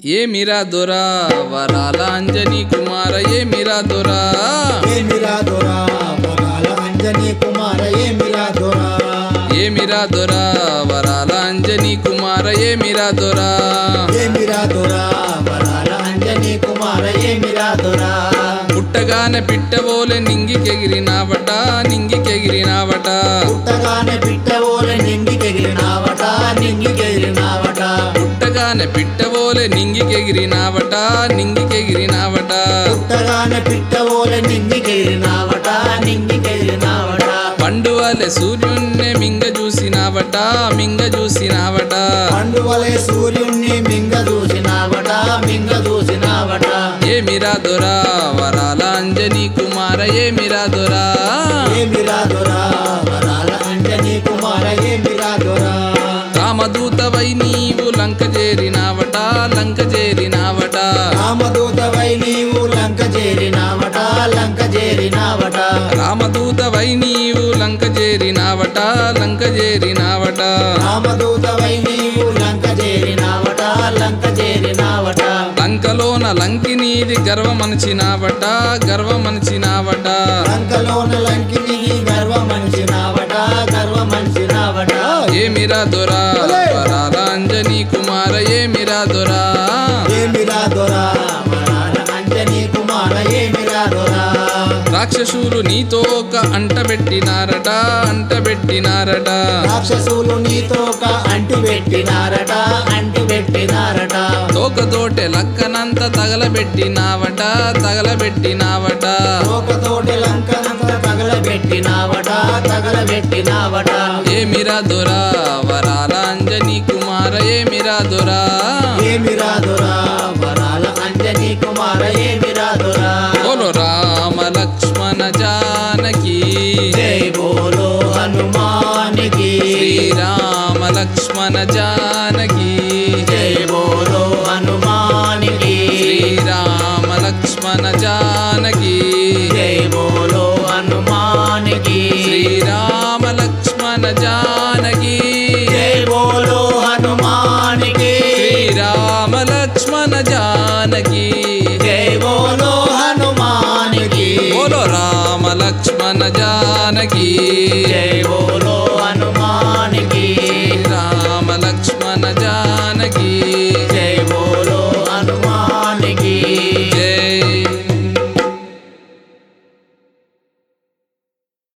ఏమిరా దొరా వరాల అంజనీ కుమార ఏమిరా దొరా ఏమిరా దొరా వరాల అంజనీ కుమార ఏమిరా దొరా ఏమిరా దొరా వరాల అంజనీ కుమార ఏమిరా దొరా ఏమిరా దొరా వరాల అంజనీ కుమార ఏమిరా దొరా పుట్టగానే పిట్టవోలే నింగికెగిరినావట నింగికెగిరినావట పుట్టగానే పిట్టవోలే నింగికెగిరినావట నింగికెగిరినావట పుట్టగానే పిట్టవోలే నింగికెగిరినావట నింగికెగిరినావట పుట్టగానే పిట్టవోలే నింగికెగిరినావట నింగికెగిరినావట పండువలే సూర్యున్నే మింగ చూసినావట మింగ చూసినావట పండువలే సూర్యుణ్ణి మింగ దూసినావట మింగ దూసినావట ఏమిరా దొరా వరాల అంజనీ కుమార ఏమిరా దొరా ఏమిరా దొరా వరాల అంజనీ కుమార ఏమిరా దొరా రామదూతవై నీవు లంక చేరినావట లంక చేరినావట రామదూతవై నీవు లంక చేరినావట లంక చేరినావట రామదూతవై నీవు లంక చేరినావట లంక చేరినావట రామదూతవై నీవు లంక చేరినావట లంక చేరినావట లంకలోన లంకినీది గర్వమనిచినావట గర్వమనిచినావట లంకలోన లంకిని గర్వమనిచినావట గర్వమనిచినావట ఏమిరా దొరా వరాల అంజనీ కుమార ఏమిరా దొరా ఏమిరా దొరా వరాల అంజనీ కుమార ఏమిరా దొరా రాక్షసులు నీతో ఒక అంట పెట్టినారట అంట పెట్టినారట రాక్షసులు నీతో ఒక అంటు పెట్టినారట అంటు పెట్టినారట తోకతోటే లక్కనంత తగలబెట్టినావట తగలబెట్టినావట తోకతోటి లంకనంత తగలబెట్టినావట తగలబెట్టినావట ఏమిరా దొరా వరాల అంజనీ కుమార ఏమిరా దొరా ఏమిరా దొరా వరాల అంజనీ కుమార ఏమిరా దొరా బోలో రామ లక్ష్మణ జానకి జై బోలో హనుమానికి శ్రీరామ లక్ష్మణ జానకి జై